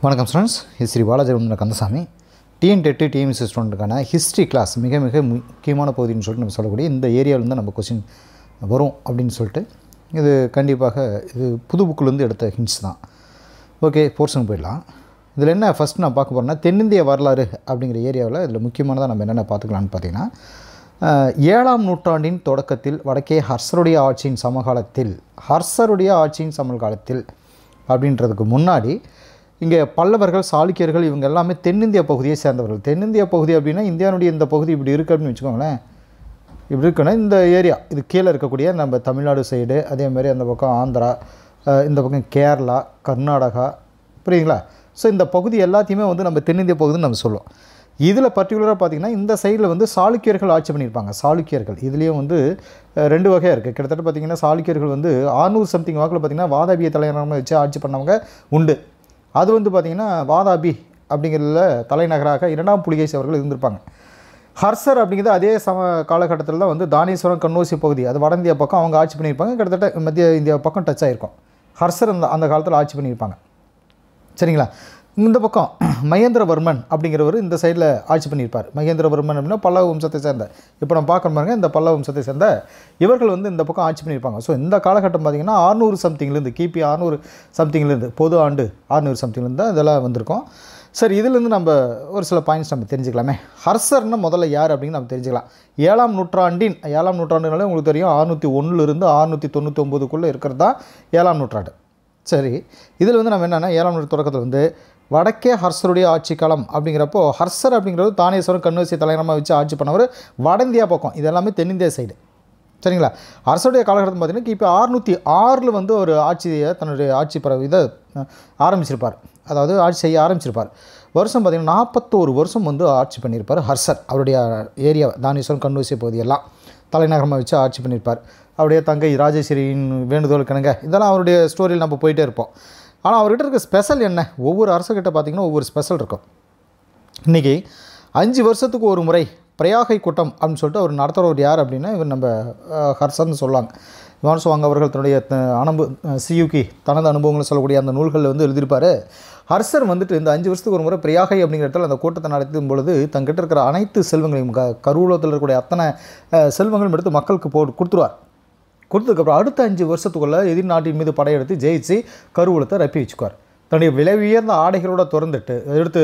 வணக்கம் students Shri Balaji Kandasamy TN TET TMC ஸ்டூடெண்ட்டுக்கான history class மிக மிக முக்கியமான பகுதின்னு சொல்லிட்டு நம்ம சொல்லக்கூடிய இந்த ஏரியாவிலேருந்து நம்ம கொஸ்டின் வரும் அப்படின்னு சொல்லிட்டு இது கண்டிப்பாக இது புது புக்கிலேருந்து எடுத்த ஹிண்ட்ஸ் தான் ஓகே போர்ஷன் போயிடலாம் இதில் என்ன ஃபஸ்ட் நான் பார்க்க போகிறேன்னா தென்னிந்திய வரலாறு அப்படிங்கிற ஏரியாவில் இதில் முக்கியமானதாக நம்ம என்னென்ன பார்த்துக்கலான்னு பார்த்தீங்கன்னா அஹ், ஏழாம் நூற்றாண்டின் தொடக்கத்தில் வடக்கே ஹர்ஷருடைய ஆட்சியின் சமகாலத்தில் ஹர்ஷருடைய ஆட்சியின் சமகாலத்தில் அப்படின்றதுக்கு முன்னாடி இங்கே பல்லவர்கள் சாளுக்கியர்கள் இவங்க எல்லாமே தென்னிந்திய பகுதியை சேர்ந்தவர்கள் தென்னிந்திய பகுதி அப்படின்னா இந்தியாவுடைய இந்த பகுதி இப்படி இருக்குது அப்படின்னு வச்சுக்கோங்களேன் இப்படி இருக்குன்னா இந்த ஏரியா இது கீழே இருக்கக்கூடிய நம்ம தமிழ்நாடு சைடு அதே மாதிரி அந்த பக்கம் ஆந்திரா அஹ் இந்த பக்கம் கேரளா கர்நாடகா புரியுதுங்களா ஸோ இந்த பகுதி எல்லாத்தையுமே வந்து நம்ம தென்னிந்திய பகுதின்னு நம்ம சொல்லுவோம் இதில் பர்டிகுலராக பார்த்திங்கன்னா இந்த சைடில் வந்து சாளுக்கியர்கள் ஆட்சி பண்ணியிருப்பாங்க சாளுக்கியர்கள் இதுலேயும் வந்து அஹ், ரெண்டு வகையாக இருக்குது கிட்டத்தட்ட பார்த்திங்கன்னா சாளுக்கியர்கள் வந்து ஆறுநூறு சம்திங் வாக்கில் பார்த்திங்கன்னா வாதாபிய தலைநகரமாக வச்சு ஆட்சி பண்ணவங்க உண்டு அது வந்து பார்த்திங்கன்னா வாதாபி அப்படிங்கிறதுல தலைநகராக இரண்டாம் புலிகேசி அவர்கள் இருந்திருப்பாங்க ஹர்சர் அப்படிங்கிறது அதே சம காலகட்டத்தில் தான் வந்து தானேஸ்வரம் கண்ணோசி பகுதி அது வட இந்தியா பக்கம் அவங்க ஆட்சி பண்ணியிருப்பாங்க கிட்டத்தட்ட மத்திய இந்தியா பக்கம் டச் ஆகிருக்கும் ஹர்சர் அந்த அந்த காலத்தில் ஆட்சி பண்ணியிருப்பாங்க சரிங்களா இந்த பக்கம் மகேந்திரவர்மன் அப்படிங்கிறவர் இந்த சைடில் ஆட்சி பண்ணியிருப்பார் மகேந்திரவர்மன் அப்படின்னா பல்லவ வம்சத்தை சேர்ந்த இப்போ நம்ம பார்க்க பாருங்க இந்த பல்லவ வம்சத்தை சேர்ந்த இவர்கள் வந்து இந்த பக்கம் ஆட்சி பண்ணியிருப்பாங்க ஸோ இந்த காலகட்டம் பார்த்திங்கன்னா ஆறுநூறு சம்திங்லேருந்து கிபி ஆறுநூறு சம்திங்லேருந்து பொது ஆண்டு ஆறுநூறு சம்திங்லேருந்து தான் இதெல்லாம் வந்திருக்கும் சரி இதுலேருந்து நம்ம ஒரு சில பாயிண்ட்ஸ் நம்ம தெரிஞ்சுக்கலாமே ஹர்சர்னா முதல்ல யார் அப்படின்னு நம்ம தெரிஞ்சுக்கலாம் ஏழாம் நூற்றாண்டின் ஏழாம் நூற்றாண்டுனாலே உங்களுக்கு தெரியும் அறுநூற்றி ஒன்றுலேருந்து அறுநூற்றி தொண்ணூற்றி ஒம்போதுக்குள்ளே இருக்கிறது தான் ஏழாம் நூற்றாண்டு சரி இதில் வந்து நம்ம என்னென்னா ஏழாம் நூற்று தொடக்கத்தில் வந்து வடக்கே ஹர்ஷருடைய ஆட்சி காலம் அப்படிங்கிறப்போ ஹர்ஷர் அப்படிங்கிறது தானேஸ்வரம் கண்ணூசி தலைநகரமாக வச்சு ஆட்சி பண்ணவர் வட இந்தியா பக்கம் இது எல்லாமே தென்னிந்திய சைடு சரிங்களா அரசுடைய காலகட்டம் பார்த்தீங்கன்னா இப்போ அறுநூற்றி ஆறில் வந்து ஒரு ஆட்சியை தன்னுடைய ஆட்சி பர இதை அஹ், ஆரம்பிச்சிருப்பார் அதாவது ஆட்சி செய்ய ஆரம்பிச்சிருப்பார் வருஷம் பார்த்திங்கன்னா நாற்பத்தோரு வருஷம் வந்து ஆட்சி பண்ணியிருப்பார் ஹர்ஷர் அவருடைய ஏரியா தானேஸ்வரம் கண்ணூசி பகுதியெல்லாம் தலைநகரமாக வச்சு ஆட்சி பண்ணியிருப்பார் அவருடைய தங்கை ராஜேஸ்வரியின் வேண்டுதல் கணங்க இதெல்லாம் அவருடைய ஸ்டோரியில் நம்ம போயிட்டே இருப்போம் ஆனால் அவர்கிட்ட இருக்க ஸ்பெஷல் என்ன ஒவ்வொரு அரசுகிட்ட பார்த்திங்கன்னா ஒவ்வொரு ஸ்பெஷல் இருக்கும் இன்றைக்கி அஞ்சு வருஷத்துக்கு ஒரு முறை பிரயாகை கூட்டம் அப்படின்னு சொல்லிட்டு அவர் நடத்துகிறவர் யார் அப்படின்னா இவர் நம்ம அஹ், ஹர்ஷர்னு சொல்லுவாங்க இவன் சுவாங்க அவர்கள் தன்னுடைய த- அனுபவ சியூகி தனது அனுபவங்களை சொல்லக்கூடிய அந்த நூல்களில் வந்து எழுதியிருப்பார் ஹர்ஷர் வந்துட்டு இந்த அஞ்சு வருஷத்துக்கு ஒரு முறை பிரயாகை அப்படிங்கிற இடத்துல அந்த கூட்டத்தை நடத்தும் பொழுது தங்கிட்ட இருக்கிற அனைத்து செல்வங்களையும் க கருவூலத்தில் இருக்கக்கூடிய அத்தனை அஹ், செல்வங்களையும் எடுத்து மக்களுக்கு போட்டு கொடுத்துருவார் கொடுத்ததுக்கப்புறம் அடுத்த அஞ்சு வருஷத்துக்குள்ளே எதிர் நாட்டின் மீது படையெடுத்து ஜெயிச்சு கருவூலத்தை ரப்பி வச்சுக்குவார் தன்னுடைய விலை உயர்ந்த ஆடைகளோட திறந்துட்டு எடுத்து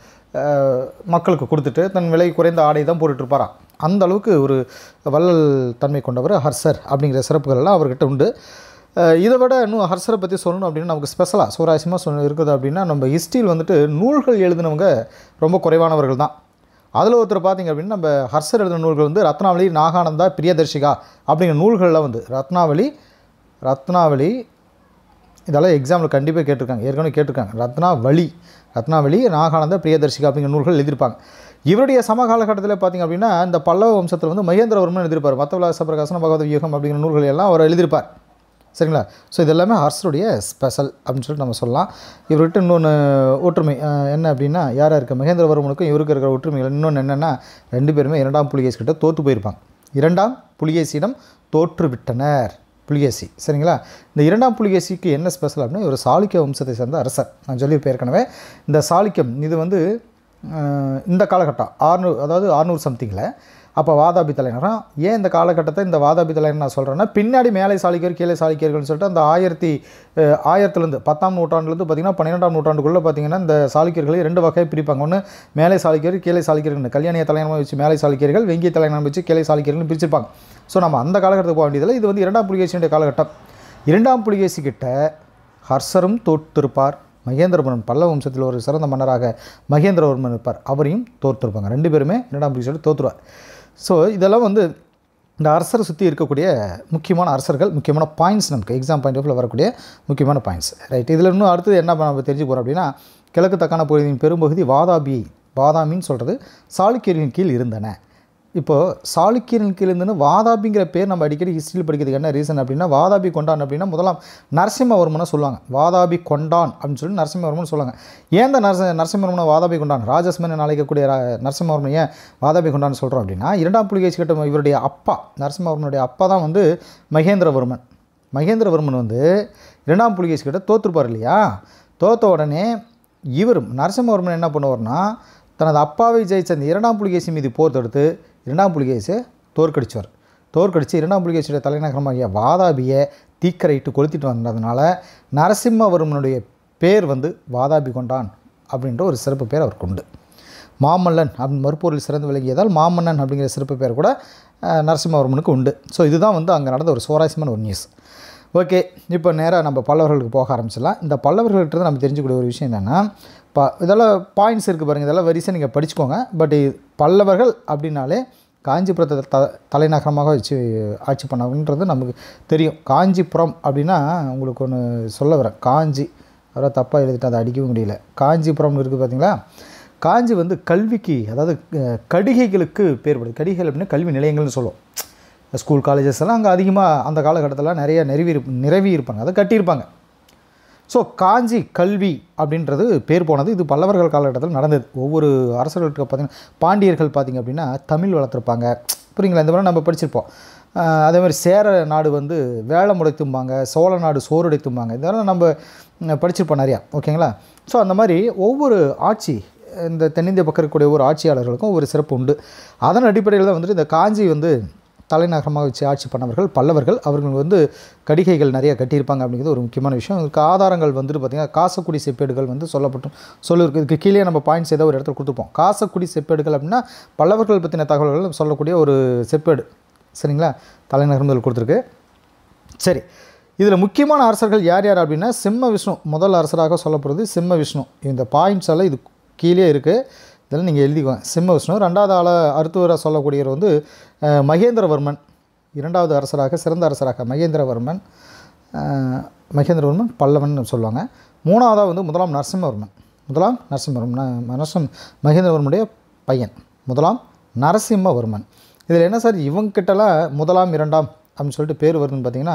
அஹ், மக்களுக்கு கொடுத்துட்டு தன் விலை குறைந்த ஆடை தான் போட்டுட்டு இருப்பாராம் அந்த அளவுக்கு ஒரு வள்ளல் தன்மை கொண்டவர் ஹர்ஷர் அப்படிங்கிற சிறப்புகள் எல்லாம் அவர்கிட்ட உண்டு அஹ், இதை விட இன்னும் ஹர்ஷரை பற்றி சொல்லணும் அப்படின்னா நமக்கு ஸ்பெஷலாக சுவராசியமாக சொன்ன இருக்குது அப்படின்னா நம்ம ஹிஸ்ட்ரியில் வந்துட்டு நூல்கள் எழுதினவங்க ரொம்ப குறைவானவர்கள் தான் அதில் ஒருத்தர் பார்த்தீங்க அப்படின்னா நம்ம ஹர்ஷர் எழுதின நூல்கள் வந்து ரத்னாவளி நாகானந்தா பிரியதர்ஷிகா அப்படிங்கிற நூல்கள்லாம் வந்து ரத்னாவளி ரத்னாவளி இதெல்லாம் எக்ஸாமில் கண்டிப்பாக கேட்டிருக்காங்க ஏற்கனவே கேட்டிருக்காங்க ரத்னாவளி ரத்னாவளி நாகானந்த பிரியதர்ஷிகா அப்படிங்கிற நூல்கள் எழுதியிருப்பாங்க இவருடைய சம காலகட்டத்தில் பார்த்திங்க அப்படின்னா இந்த பல்லவ வம்சத்தில் வந்து மகேந்திரவர்மன் எழுதியிருப்பார் மத்தவிலாச பிரகாசன பகவத வியூகம் அப்படிங்கிற நூல்கள் எல்லாம் அவர் எழுதியிருப்பார் சரிங்களா ஸோ இது எல்லாமே ஹர்ஷருடைய ஸ்பெஷல் அப்படின்னு சொல்லிட்டு நம்ம சொல்லலாம் இவர்கிட்ட இன்னொன்று ஒற்றுமை அஹ், என்ன அப்படின்னா யாராக இருக்க மகேந்திரவர்மனுக்கும் இவருக்கு இருக்கிற ஒற்றுமைகள் இன்னொன்று என்னென்னா ரெண்டு பேருமே இரண்டாம் புலிகேசி கிட்ட தோற்று போயிருப்பாங்க இரண்டாம் புலிகேசியிடம் தோற்று விட்டனர் புலிகேசி சரிங்களா இந்த இரண்டாம் புலிகேசிக்கு என்ன ஸ்பெஷல் அப்படின்னா ஒரு சாளுக்கிய வம்சத்தை சேர்ந்த அரசர் நான் சொல்லியிருப்பேன் ஏற்கனவே இந்த சாளுக்கியம் இது வந்து அஹ், இந்த காலகட்டம் ஆறுநூறு அதாவது ஆறுநூறு சம்திங்கில் அப்போ வாதாபி தலைநகரம் ஏன் இந்த காலகட்டத்தை இந்த வாதாபி தலைநகரம் நான் சொல்கிறேன்னா பின்னாடி மேலை சாளுக்கியர் கீழே சாளுக்கியர்கள்னு சொல்லிட்டு அந்த ஆயிரத்தி அஹ், ஆயிரத்துலேருந்து பத்தாம் நூற்றாண்டுலேருந்து பார்த்திங்கன்னா பன்னிரெண்டாம் நூற்றாண்டுக்குள்ளே பார்த்திங்கன்னா இந்த சாளுக்கியர்களை ரெண்டு வகையை பிரிப்பாங்க ஒன்று மேலை சாளுக்கியர் கீழே சாளுக்கியர்கள் கல்யாணிய தலைநகரமாக வச்சு மேலை சாளுக்கியர்கள் வெங்கிய தலைநகரம் வச்சு கீழே சாளுக்கியர்கள்னு பிரிச்சிருப்பாங்க ஸோ நம்ம அந்த காலகட்டத்துக்கு போக வேண்டியதில்லை இது வந்து இரண்டாம் புலிகேசியுடைய காலகட்டம் இரண்டாம் புலிகேசி கிட்ட ஹர்ஷரும் தோற்றிருப்பார் மகேந்திரவர்மன் பல்லவ வம்சத்தில் ஒரு சிறந்த மன்னராக மகேந்திரவர்மன் இருப்பார் அவரையும் தோற்றிருப்பாங்க ரெண்டு பேருமே இரண்டாம் புலிகேசியோட தோற்றுருவார் ஸோ இதெல்லாம் வந்து இந்த அரசரை சுற்றி இருக்கக்கூடிய முக்கியமான அரசர்கள் முக்கியமான பாயிண்ட்ஸ் நமக்கு எக்ஸாம் பாயிண்ட் ஆஃப்ல வரக்கூடிய முக்கியமான பாயிண்ட்ஸ் ரைட் இதில் இன்னும் அடுத்தது என்ன நம்ம தெரிஞ்சு போகிறோம் அப்படின்னா கிழக்கு தக்கான பகுதியின் பெரும்பகுதி வாதாபி வாதாமின்னு சொல்கிறது சாளுக்கியரின் கீழ் இருந்தன இப்போது சாளுக்கியரின் கீழ் இருந்துன்னு வாதாபிங்கிற பேர் நம்ம அடிக்கடி ஹிஸ்ட்ரியில் படிக்கிறதுக்கு என்ன ரீசன் அப்படின்னா வாதாபி கொண்டான் அப்படின்னா முதலாம் நரசிம்மவர்மனை சொல்லுவாங்க வாதாபி கொண்டான் அப்படின்னு சொல்லி நரசிம்மவர்மன் சொல்லுவாங்க ஏன் இந்த நரச நரசிம்மவர்மனை வாதாபி கொண்டான் ராஜஸ்மன் அழைக்கக்கூடிய ரா- நரசிம்மவர்மன் ஏன் வாதாபி கொண்டான்னு சொல்கிறோம் அப்படின்னா இரண்டாம் புலிகேசி கிட்ட இவருடைய அப்பா நரசிம்மவர்மனுடைய அப்பா தான் வந்து மகேந்திரவர்மன் மகேந்திரவர்மன் வந்து இரண்டாம் புலிகேசி கிட்ட தோற்றுப்பார் இல்லையா தோத்த உடனே இவர் நரசிம்மவர்மன் என்ன பண்ணுவார்னா தனது அப்பாவை ஜெயிச்ச அந்த இரண்டாம் புலிகேசி மீது போர் தொடுத்து இரண்டாம் புலிகேசியை தோற்கடிச்சார் தோற்கடித்து இரண்டாம் புலிகேசியோட தலைநகரமாகிய வாதாபியை தீக்கரையிட்டு கொளுத்திட்டு வந்ததுனால நரசிம்மவர்மனுடைய பேர் வந்து வாதாபி கொண்டான் அப்படின்ற ஒரு சிறப்பு பேர் அவருக்கு உண்டு மாமல்லன் அப்படின்னு மறுப்பொருள் சிறந்து விளங்கியதால் மாமன்னன் அப்படிங்கிற சிறப்பு பேர் கூட அஹ், நரசிம்மவர்மனுக்கு உண்டு ஸோ இதுதான் வந்து அங்கே நடந்த ஒரு சுவாரஸ்யமான ஒரு நியூஸ் ஓகே இப்போ நேராக நம்ம பல்லவர்களுக்கு போக ஆரம்பிச்சிடலாம் இந்த பல்லவர்கள்ட்ட நம்ம தெரிஞ்சுக்கூடிய ஒரு விஷயம் என்னென்னா ப இதெல்லாம் பாயிண்ட்ஸ் இருக்குது பாருங்கள் இதெல்லாம் வரிசை நீங்கள் படிச்சுக்கோங்க பட் பல்லவர்கள் அப்படின்னாலே காஞ்சிபுரத்தை த தலைநகரமாக வச்சு ஆட்சி பண்ணாங்கன்றது நமக்கு தெரியும் காஞ்சிபுரம் அப்படின்னா உங்களுக்கு ஒன்று சொல்ல வரேன் காஞ்சி அதாவது தப்பாக எழுதிட்டு அதை அடிக்கவும் முடியல காஞ்சிபுரம்னு இருக்குது பார்த்தீங்களா காஞ்சி வந்து கல்விக்கு அதாவது அஹ், கடிகைகளுக்கு பேர்படுது கடிகைகள் அப்படின்னா கல்வி நிலையங்கள்னு சொல்லுவோம் ஸ்கூல் காலேஜஸ் எல்லாம் அங்கே அதிகமாக அந்த காலகட்டத்தில் நிறைய நிறுவி இருப் நிறவி இருப்பாங்க அதை கட்டியிருப்பாங்க ஸோ காஞ்சி கல்வி அப்படின்றது பேர் போனது இது பல்லவர்கள் காலகட்டத்தில் நடந்தது ஒவ்வொரு அரசர்களுக்கு பார்த்திங்கன்னா பாண்டியர்கள் பார்த்திங்க அப்படின்னா தமிழ் வளர்த்துருப்பாங்க புரியுங்களா இந்த மாதிரி நம்ம படிச்சிருப்போம் ஆஹ் அதே மாதிரி சேர நாடு வந்து வேலை முடைத்தும்பாங்க சோழ நாடு சோறுடைத்தும்பாங்க இதெல்லாம் நம்ம ம், படிச்சிருப்போம் நிறையா ஓகேங்களா ஸோ அந்த மாதிரி ஒவ்வொரு ஆட்சி இந்த தென்னிந்திய பக்கம் இருக்கக்கூடிய ஒவ்வொரு ஆட்சியாளர்களுக்கும் ஒரு சிறப்பு உண்டு அதன் அடிப்படையில் தான் வந்துட்டு இந்த காஞ்சி வந்து தலைநகரமாக வச்சு ஆட்சி பண்ணவர்கள் பல்லவர்கள் அவர்கள் வந்து கடிகைகள் நிறைய கட்டியிருப்பாங்க அப்படிங்கிறது ஒரு முக்கியமான விஷயம் இதுக்கு ஆதாரங்கள் வந்துட்டு பார்த்திங்கன்னா காசக்குடி செப்பேடுகள் வந்து சொல்லப்பட்டும் சொல்லியிருக்கு இதுக்கு கீழே நம்ம பாயிண்ட்ஸ் ஏதோ ஒரு இடத்துல கொடுத்துருப்போம் காசக்குடி செப்பேடுகள் அப்படின்னா பல்லவர்கள் பற்றின தகவல்கள் சொல்லக்கூடிய ஒரு செப்பேடு சரிங்களா தலைநகரம் முதல் கொடுத்துருக்கு சரி இதில் முக்கியமான அரசர்கள் யார் யார் அப்படின்னா சிம்ம விஷ்ணு முதல் அரசராக சொல்லப்படுறது சிம்ம விஷ்ணு இந்த பாயிண்ட்ஸ் எல்லாம் இது கீழே இருக்குது இதெல்லாம் நீங்கள் எழுதிக்கோங்க சிம்ம விஷ்ணு ரெண்டாவது ஆள அருத்துவராக சொல்லக்கூடியவர் வந்து அஹ், மகேந்திரவர்மன் இரண்டாவது அரசராக சிறந்த அரசராக மகேந்திரவர்மன் அஹ், மகேந்திரவர்மன் பல்லவன் சொல்லுவாங்க மூணாவதாக வந்து முதலாம் நரசிம்மவர்மன் முதலாம் நரசிம்மவர்மன் நரசிம் மகேந்திரவர்மனுடைய பையன் முதலாம் நரசிம்மவர்மன் இதில் என்ன சார் இவங்ககிட்டலாம் முதலாம் இரண்டாம் அப்படின்னு சொல்லிட்டு பேர் வருதுன்னு பார்த்தீங்கன்னா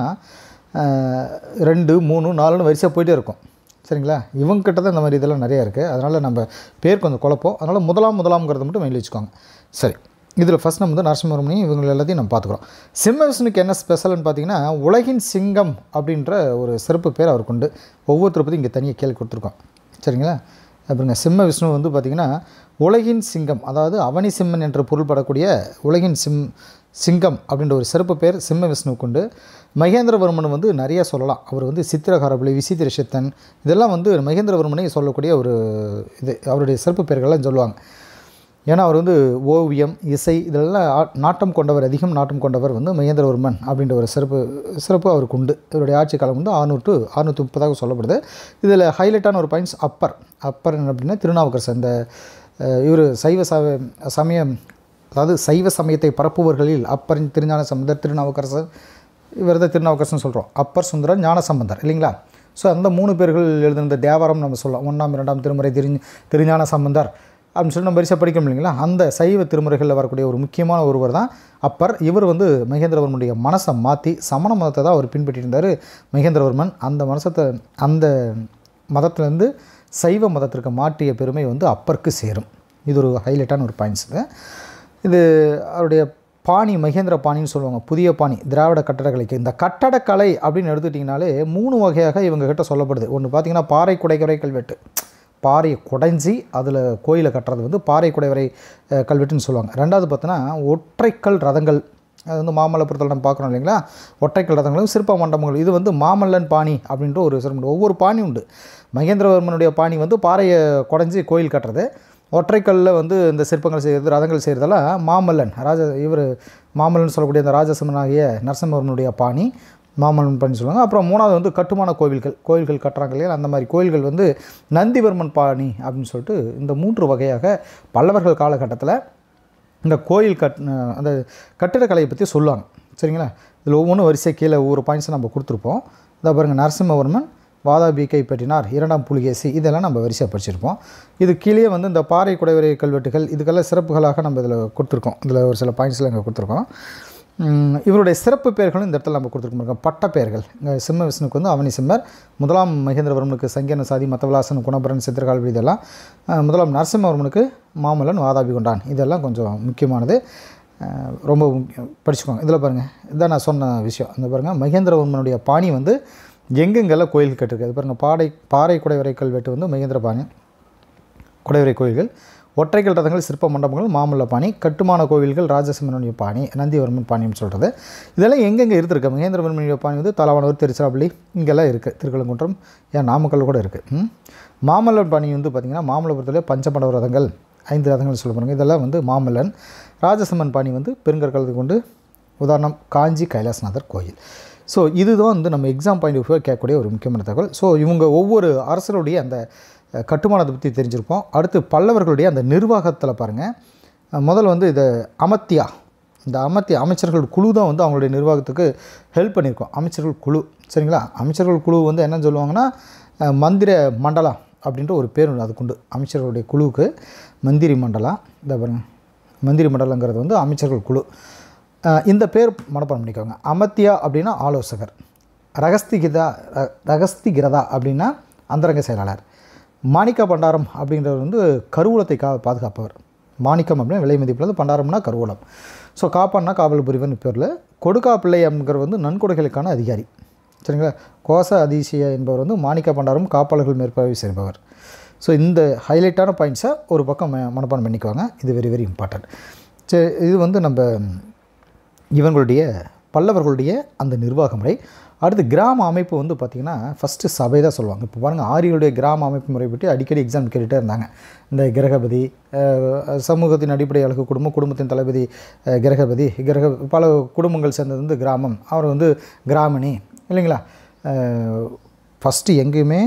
அஹ், ரெண்டு மூணு நாலுன்னு வரிசையாக போயிட்டே இருக்கும் சரிங்களா இவங்ககிட்ட தான் இந்த மாதிரி இதெல்லாம் நிறையா இருக்குது அதனால் நம்ம பேர் கொஞ்சம் குழப்பம் அதனால் முதலாம் முதலாம்ங்கிறத மட்டும் மைண்டில் வச்சுக்கோங்க சரி இதில் ஃபஸ்ட் நம்ம வந்து நரசிம்மவர்மனையும் இவங்க எல்லாத்தையும் நம்ம பார்த்துக்குறோம் சிம்ம விஷ்ணுக்கு என்ன ஸ்பெஷல்னு பார்த்தீங்கன்னா உலகின் சிங்கம் அப்படின்ற ஒரு சிறப்பு பேர் அவருக்கு உண்டு ஒவ்வொருத்தரை பற்றி இங்கே தனியாக கேள்வி கொடுத்துருக்கோம் சரிங்களா அப்புறங்க சிம்ம விஷ்ணு வந்து பார்த்திங்கன்னா உலகின் சிங்கம் அதாவது அவனி சிம்மன் என்ற பொருள்படக்கூடிய உலகின் சிம் சிங்கம் அப்படின்ற ஒரு சிறப்பு பேர் சிம்ம விஷ்ணுவுக்கு உண்டு மகேந்திரவர்மன் வந்து நிறைய சொல்லலாம் அவர் வந்து சித்திரகாரபலி விசித்திர சித்தன் இதெல்லாம் வந்து மகேந்திரவர்மனை சொல்லக்கூடிய ஒரு இது அவருடைய சிறப்பு பெயர்கள்லாம் சொல்லுவாங்க ஏன்னா அவர் வந்து ஓவியம் இசை இதெல்லாம் ஆ- நாட்டம் கொண்டவர் அதிகம் நாட்டம் கொண்டவர் வந்து மகேந்திரவர்மன் அப்படின்ற ஒரு சிறப்பு சிறப்பு அவருக்கு உண்டு இவருடைய ஆட்சி காலம் வந்து ஆறுநூறு டு அறுநூற்றி முப்பதாக சொல்லப்படுது இதில் ஹைலைட்டான ஒரு பாயிண்ட்ஸ் அப்பர் அப்பர் என்ன அப்படின்னா திருநாவுக்கரசர் இந்த இவர் சைவ சம சமயம் அதாவது சைவ சமயத்தை பரப்புவர்களில் அப்பரின் திருஞான சம்பந்தர் திருநாவுக்கரசர் இவர் தான் திருநாவுக்கரசன் சொல்கிறோம் அப்பர் சுந்தரர் ஞான சம்பந்தர் இல்லைங்களா ஸோ அந்த மூணு பேர்கள் எழுதின தேவாரம் நம்ம சொல்லலாம் ஒன்றாம் இரண்டாம் திருமுறை திரு திருஞான சம்பந்தர் அப்படின்னு சொல்லி நம்ம வரிசை படிக்கணும் இல்லைங்களா அந்த சைவ திருமுறைகளில் வரக்கூடிய ஒரு முக்கியமான ஒருவர் தான் அப்பர் இவர் வந்து மகேந்திரவர்மனுடைய மனசை மாற்றி சமண மதத்தை தான் அவர் பின்பற்றியிருந்தார் மகேந்திரவர்மன் அந்த மனசத்தை அந்த மதத்திலேருந்து சைவ மதத்திற்கு மாற்றிய பெருமை வந்து அப்பருக்கு சேரும் இது ஒரு ஹைலைட்டான ஒரு பாயிண்ட்ஸ் இது இது அவருடைய பாணி மகேந்திர பாணின்னு சொல்லுவாங்க புதிய பாணி திராவிட கட்டடக்கலைக்கு இந்த கட்டடக்கலை அப்படின்னு எடுத்துட்டிங்கனாலே மூணு வகையாக இவங்க கிட்ட சொல்லப்படுது ஒன்று பார்த்தீங்கன்னா பாறை குடைகரை கல்வெட்டு பாறையை குடைஞ்சி அதில் கோயிலை கட்டுறது வந்து பாறை குடைவரை அஹ், கல்வெட்டுன்னு சொல்லுவாங்க ரெண்டாவது பார்த்தோன்னா ஒற்றைக்கல் ரதங்கள் அது வந்து மாமல்லபுரத்தில் நம்ம பார்க்குறோம் இல்லைங்களா ஒற்றைக்கல் ரதங்களும் சிற்ப மண்டபங்கள் இது வந்து மாமல்லன் பாணி அப்படின்ற ஒரு சிறப்பு ஒவ்வொரு பாணி உண்டு மகேந்திரவர்மனுடைய பாணி வந்து பாறையை குடைஞ்சி கோயில் கட்டுறது ஒற்றைக்கல்லில் வந்து இந்த சிற்பங்கள் செய்கிறது ரதங்கள் செய்கிறதெல்லாம் மாமல்லன் ராஜ இவர் மாமல்லன் சொல்லக்கூடிய அந்த ராஜசிம்மனாகிய நரசிம்மவர்மனுடைய பாணி மாமல்லன் பாணி சொல்லுவாங்க அப்புறம் மூணாவது வந்து கட்டுமான கோவில்கள் கோயில்கள் கட்டுறாங்க இல்லையா அந்த மாதிரி கோயில்கள் வந்து நந்திவர்மன் பாணி அப்படின்னு சொல்லிட்டு இந்த மூன்று வகையாக பல்லவர்கள் காலகட்டத்தில் இந்த கோயில் கட் அந்த கட்டிடக்கலையை பற்றி சொல்லுவாங்க சரிங்களா இதில் ஒவ்வொன்றும் வரிசை கீழே ஒவ்வொரு பாயிண்ட்ஸை நம்ம கொடுத்துருப்போம் இதை பாருங்கள் நரசிம்மவர்மன் வாதாபியை கைப்பற்றினார் இரண்டாம் புலிகேசி இதெல்லாம் நம்ம வரிசையாக படிச்சிருப்போம் இது கீழே வந்து இந்த பாறை குடைவரை கல்வெட்டுகள் இதுக்கெல்லாம் சிறப்புகளாக நம்ம இதில் கொடுத்துருக்கோம் இதில் ஒரு சில பாயிண்ட்ஸில் இங்கே கொடுத்துருக்கோம் உம், இவருடைய சிறப்பு பெயர்களும் இந்த இடத்துல நம்ம கொடுத்துருக்கோம் பட்ட பெயர்கள் இங்கே சிம்ம விஷ்ணுக்கு வந்து அவனி சிம்மர் முதலாம் மகேந்திரவர்மனுக்கு சங்கன சாதி மத்தவிலாசன் குணபரன் சித்திரகால்வி இதெல்லாம் அஹ், முதலாம் நரசிம்மவர்மனுக்கு மாமல்லன் வாதாபி கொண்டான் இதெல்லாம் கொஞ்சம் முக்கியமானது அஹ், ரொம்ப முக்கியம். படிச்சுக்கோங்க இதில் பாருங்கள் இதான் நான் சொன்ன விஷயம் இந்த பாருங்கள் மகேந்திரவர்மனுடைய பாணி வந்து எங்கெங்கெல்லாம் கோயில் கட்டிருக்கு அது பாருங்கள் பாடை பாறை குடைவரை கல்வெட்டு வந்து மகேந்திர பாணி குடைவரை கோயில்கள் ஒற்றைக்கல் ரதங்கள் சிற்ப மண்டபங்கள் மாமல்ல பாணி கட்டுமான கோவில்கள் ராஜசிம்மனுடைய பாணி நந்திவர்மன் பாணின்னு சொல்கிறது இதெல்லாம் எங்கெங்கே இருந்திருக்கு மகேந்திரவர்மனுடைய பாணி வந்து தலவானூர் திருச்சிராப்பள்ளி இங்கெல்லாம் இருக்குது திருக்கழுங்குன்றம் ஏன் நாமக்கல் கூட இருக்குது மாமல்லன் பாணி வந்து பார்த்திங்கன்னா மாமல்லபுரத்தில் பஞ்சபண்டவ ரதங்கள் ஐந்து ரதங்கள் சொல்ல போகிறாங்க இதெல்லாம் வந்து மாமல்லன் ராஜசிம்மன் பாணி வந்து பெருங்கற்காலத்தை கொண்டு உதாரணம் காஞ்சி கைலாசநாதர் கோயில் ஸோ இதுதான் வந்து நம்ம எக்ஸாம் பாயிண்ட் ஆஃப் கேட்கக்கூடிய ஒரு முக்கியமான தகவல் ஸோ இவங்க ஒவ்வொரு அரசருடைய அந்த அஹ், கட்டுமானத்தை பற்றி தெரிஞ்சிருப்போம் அடுத்து பல்லவர்களுடைய அந்த நிர்வாகத்தில் பாருங்கள் முதல்ல வந்து இதை அமத்தியா இந்த அமர்த்திய அமைச்சர்கள் குழு தான் வந்து அவங்களுடைய நிர்வாகத்துக்கு ஹெல்ப் பண்ணியிருக்கோம் அமைச்சர்கள் குழு சரிங்களா அமைச்சர்கள் குழு வந்து என்னன்னு சொல்லுவாங்கன்னா அஹ், மந்திர மண்டலா அப்படின்ற ஒரு பேர் உண்டு அதுக்குண்டு அமைச்சர்களுடைய குழுவுக்கு மந்திரி மண்டலா இந்த பாருங்க மந்திரி மண்டலங்கிறது வந்து அமைச்சர்கள் குழு அஹ், இந்த பேர் மனப்பாடம் பண்ணிக்கோங்க அமத்தியா அப்படின்னா ஆலோசகர் ரகஸ்திகிதா ர- ரகஸ்திகிரதா அப்படின்னா அந்தரங்க செயலாளர் மாணிக்க பண்டாரம் அப்படின்றவர் வந்து கருவூலத்தை கா பாதுகாப்பவர் மாணிக்கம் அப்படின்னா விலை மதிப்புள்ளது பண்டாரம்னா கருவூலம் ஸோ காப்பான்னா காவல் புரிவன் பேரில் கொடுக்காப்பிள்ளை அப்படிங்கிறவர் வந்து நன்கொடைகளுக்கான அதிகாரி சரிங்களா கோச அதிசய என்பவர் வந்து மாணிக்க பண்டாரம் காப்பாளர்கள் மேற்பார்வை செய்பவர் ஸோ இந்த ஹைலைட்டான பாயிண்ட்ஸை ஒரு பக்கம் ம- மனப்பாடம் பண்ணிக்குவாங்க இது வெரி வெரி இம்பார்ட்டன்ட் சரி இது வந்து நம்ம இவங்களுடைய பல்லவர்களுடைய அந்த நிர்வாக முறை அடுத்து கிராம அமைப்பு வந்து பார்த்திங்கன்னா ஃபஸ்ட்டு சபை தான் சொல்லுவாங்க இப்போ பாருங்கள் ஆரியருடைய கிராம அமைப்பு முறை பற்றி அடிக்கடி எக்ஸாம் கேட்டுகிட்டே இருந்தாங்க இந்த கிரகபதி அஹ், சமூகத்தின் அடிப்படை அழகு குடும்பம் குடும்பத்தின் தளபதி அஹ், கிரகபதி கிரக பல குடும்பங்கள் சேர்ந்தது வந்து கிராமம் அவர் வந்து கிராமணி இல்லைங்களா ஃபஸ்ட்டு எங்கேயுமே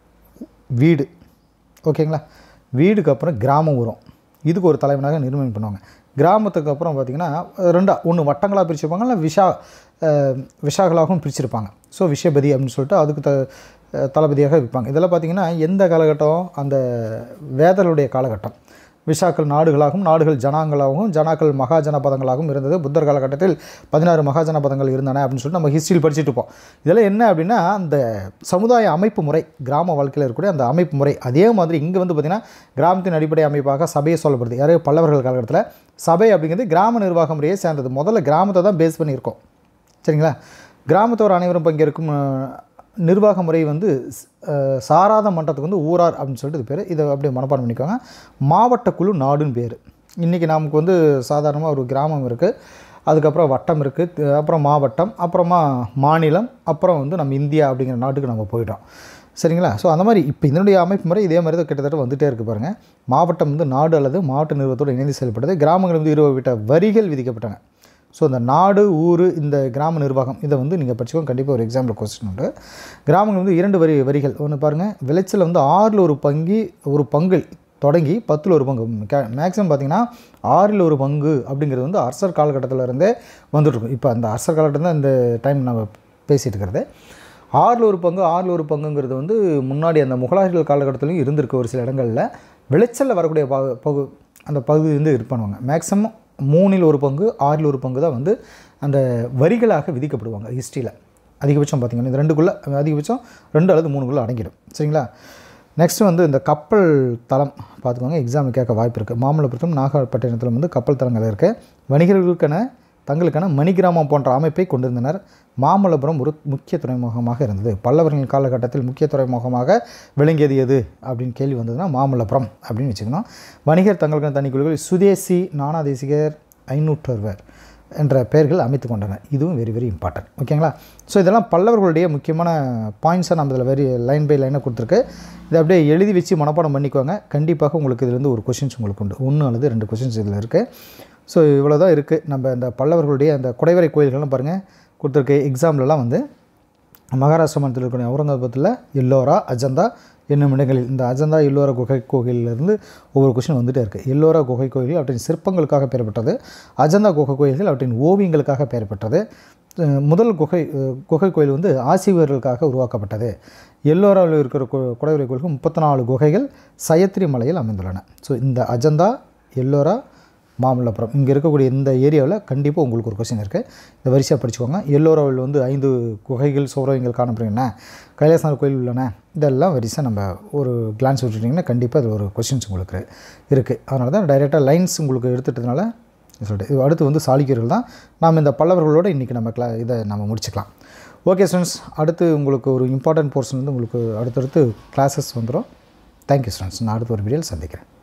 வீடு ஓகேங்களா வீடுக்கு அப்புறம் கிராமம் வரும் இதுக்கு ஒரு தலைவனாக நிர்ணயம் பண்ணுவாங்க கிராமத்துக்கு அப்புறம் பார்த்திங்கன்னா ரெண்டா ஒன்று வட்டங்களாக பிரிச்சிருப்பாங்க இல்லை விஷா அஹ், விஷாகளாகவும் பிரிச்சிருப்பாங்க ஸோ விஷபதி அப்படின்னு சொல்லிட்டு அதுக்கு த அஹ், தளபதியாக வைப்பாங்க இதெல்லாம் பார்த்திங்கன்னா எந்த காலகட்டம் அந்த வேதருடைய காலகட்டம் விஷாக்கள் நாடுகளாகவும் நாடுகள் ஜனாங்களாகவும் ஜனாக்கள் மகாஜனபதங்களாகவும் இருந்தது புத்தர் காலகட்டத்தில் பதினாறு மகாஜனபதங்கள் இருந்தன அப்படின்னு சொல்லிட்டு நம்ம ஹிஸ்ட்ரியில் படிச்சுட்டு இருப்போம் இதெல்லாம் என்ன அப்படின்னா அந்த சமுதாய அமைப்பு முறை கிராம வாழ்க்கையில் இருக்கக்கூடிய அந்த அமைப்பு முறை அதே மாதிரி இங்கே வந்து பார்த்திங்கன்னா கிராமத்தின் அடிப்படை அமைப்பாக சபையை சொல்லப்படுது யாரே பல்லவர்கள் காலகட்டத்தில் சபை அப்படிங்கிறது கிராம நிர்வாக முறையே சேர்ந்தது முதல்ல கிராமத்தை தான் பேஸ் பண்ணியிருக்கோம் சரிங்களா கிராமத்தோர் அனைவரும் பங்கேற்கும் அஹ், நிர்வாக முறை வந்து அஹ், சாராத மன்றத்துக்கு வந்து ஊரார் அப்படின்னு சொல்லிட்டு இது பேர் இதை அப்படியே மனப்பாடம் பண்ணிக்கோங்க மாவட்ட குழு நாடுன்னு பேர் இன்றைக்கி நமக்கு வந்து சாதாரணமாக ஒரு கிராமம் இருக்குது அதுக்கப்புறம் வட்டம் இருக்குது அப்புறம் மாவட்டம் அப்புறமா மாநிலம் அப்புறம் வந்து நம்ம இந்தியா அப்படிங்கிற நாட்டுக்கு நம்ம போயிட்டோம் சரிங்களா ஸோ அந்த மாதிரி இப்போ இதனுடைய அமைப்பு முறை இதே மாதிரி தான் கிட்டத்தட்ட வந்துட்டே இருக்குது பாருங்கள் மாவட்டம் வந்து நாடு அல்லது மாவட்ட நிறுவனத்தோடு இணைந்து செயல்படுது கிராமங்கள் வந்து இருபது விட்ட வரிகள் விதிக்கப்பட்டாங்க ஸோ இந்த நாடு ஊர் இந்த கிராம நிர்வாகம் இதை வந்து நீங்கள் படிச்சுக்கோங்க கண்டிப்பாக ஒரு எக்ஸாம்பிள் கொஸ்டின் உண்டு கிராமங்கள் வந்து இரண்டு வரி வரிகள் ஒன்று பாருங்கள் விளைச்சல் வந்து ஆறில் ஒரு பங்கி ஒரு பங்கு தொடங்கி பத்தில் ஒரு பங்கு மேக்ஸிமம் பார்த்தீங்கன்னா ஆறில் ஒரு பங்கு அப்படிங்கிறது வந்து அரசர் காலகட்டத்தில் இருந்தே வந்துட்டுருக்கும் இப்போ அந்த அரசர் காலகட்டம் தான் இந்த டைம் நம்ம பேசிகிட்டு இருக்கிறது ஆறில் ஒரு பங்கு ஆறில் ஒரு பங்குங்கிறது வந்து முன்னாடி அந்த முகலாயர்கள் காலகட்டத்திலையும் இருந்திருக்கு ஒரு சில இடங்களில் விளைச்சலில் வரக்கூடிய பகு பகு அந்த பகுதி வந்து இது பண்ணுவாங்க மேக்ஸிமம் மூணில் ஒரு பங்கு ஆறில் ஒரு பங்கு தான் வந்து அந்த வரிகளாக விதிக்கப்படுவாங்க ஹிஸ்ட்ரியில் அதிகபட்சம் பார்த்திங்கன்னா இந்த ரெண்டுக்குள்ளே அதிகபட்சம் ரெண்டு அல்லது மூணுக்குள்ளே அடங்கிடும் சரிங்களா நெக்ஸ்ட் வந்து இந்த கப்பல் தளம் பார்த்துக்கோங்க எக்ஸாம் கேட்க வாய்ப்பு இருக்குது மாமல்லபுரத்தும் நாகப்பட்டினத்திலும் வந்து கப்பல் தளங்கள் இருக்குது வணிகர்களுக்கென தங்களுக்கான மணிகிராமம் போன்ற அமைப்பை கொண்டிருந்தனர் மாமல்லபுரம் ஒரு முக்கிய துறைமுகமாக இருந்தது பல்லவர்களின் காலகட்டத்தில் முக்கிய துறைமுகமாக விளங்கியது எது அப்படின்னு கேள்வி வந்ததுன்னா மாமல்லபுரம் அப்படின்னு வச்சுக்கணும் வணிகர் தங்களுக்கான தனிக்குழுக்கள் சுதேசி நானாதேசிகர் ஐநூற்றொருவர் என்ற பெயர்கள் அமைத்து கொண்டனர் இதுவும் வெரி வெரி இம்பார்ட்டன்ட் ஓகேங்களா ஸோ இதெல்லாம் பல்லவர்களுடைய முக்கியமான பாயிண்ட்ஸை நம்ம இதில் வெரி லைன் பை லைனாக கொடுத்துருக்கு இதை அப்படியே எழுதி வச்சு மனப்பாடம் பண்ணிக்கோங்க கண்டிப்பாக உங்களுக்கு இதுலேருந்து ஒரு கொஷின்ஸ் உங்களுக்கு உண்டு ஒன்று அல்லது ரெண்டு கொஷின்ஸ் இதில் இருக்குது ஸோ இவ்வளோ தான் இருக்குது நம்ம இந்த பல்லவர்களுடைய அந்த குடைவரை கோயில்கள்லாம் பாருங்கள் கொடுத்துருக்க எக்ஸாம்லலாம் வந்து மகாராஷ்டிரா மாநிலத்தில் இருக்கக்கூடிய அவுரங்காபாத்தில் எல்லோரா அஜந்தா என்னும் இடங்களில் இந்த அஜந்தா எல்லோரா குகை கோயிலிருந்து ஒவ்வொரு கொஷின் வந்துகிட்டே இருக்குது எல்லோரா குகை கோயில் அவற்றின் சிற்பங்களுக்காக பெயர் பெற்றது அஜந்தா குகை கோயில்கள் அவற்றின் ஓவியங்களுக்காக பெயர் பெற்றது அஹ் முதல் குகை அஹ் குகை கோயில் வந்து ஆசிவர்களுக்காக உருவாக்கப்பட்டது எல்லோராவில் இருக்கிற கு- குடைவரை கோயிலுக்கு முப்பத்தி நாலு குகைகள் சயத்ரி மலையில் அமைந்துள்ளன ஸோ இந்த அஜந்தா எல்லோரா மாமல்லபுரம் இங்கே இருக்கக்கூடிய இந்த ஏரியாவில் கண்டிப்பாக உங்களுக்கு ஒரு கொஸ்டின் இருக்குது இந்த வரிசையாக படிச்சுக்கோங்க எல்லோராவில் வந்து ஐந்து குகைகள் சௌரவங்கள் காணப்படுகின்றன கைலாசநாதர் கோயில் உள்ளன இதெல்லாம் வரிசை நம்ம ஒரு கிளான்ஸ் விட்டுட்டிங்கன்னா கண்டிப்பாக அது ஒரு கொஸ்டின்ஸ் உங்களுக்கு இருக்குது அதனால தான் டைரெக்டாக லைன்ஸ் உங்களுக்கு எடுத்துட்டதுனால சொல்லிட்டு இது அடுத்து வந்து சாளுக்கியர்கள் தான் நாம் இந்த பல்லவர்களோட இன்றைக்கி நம்ம கிளா இதை நம்ம முடிச்சுக்கலாம் ஓகே ஸ்டூடெண்ட்ஸ் அடுத்து உங்களுக்கு ஒரு இம்பார்ட்டன்ட் போர்ஷன் வந்து உங்களுக்கு அடுத்தடுத்து கிளாஸஸ் வந்துடும் தேங்க்யூ ஸ்டூடெண்ட்ஸ் நான் அடுத்த ஒரு வீடியோவில் சந்திக்கிறேன்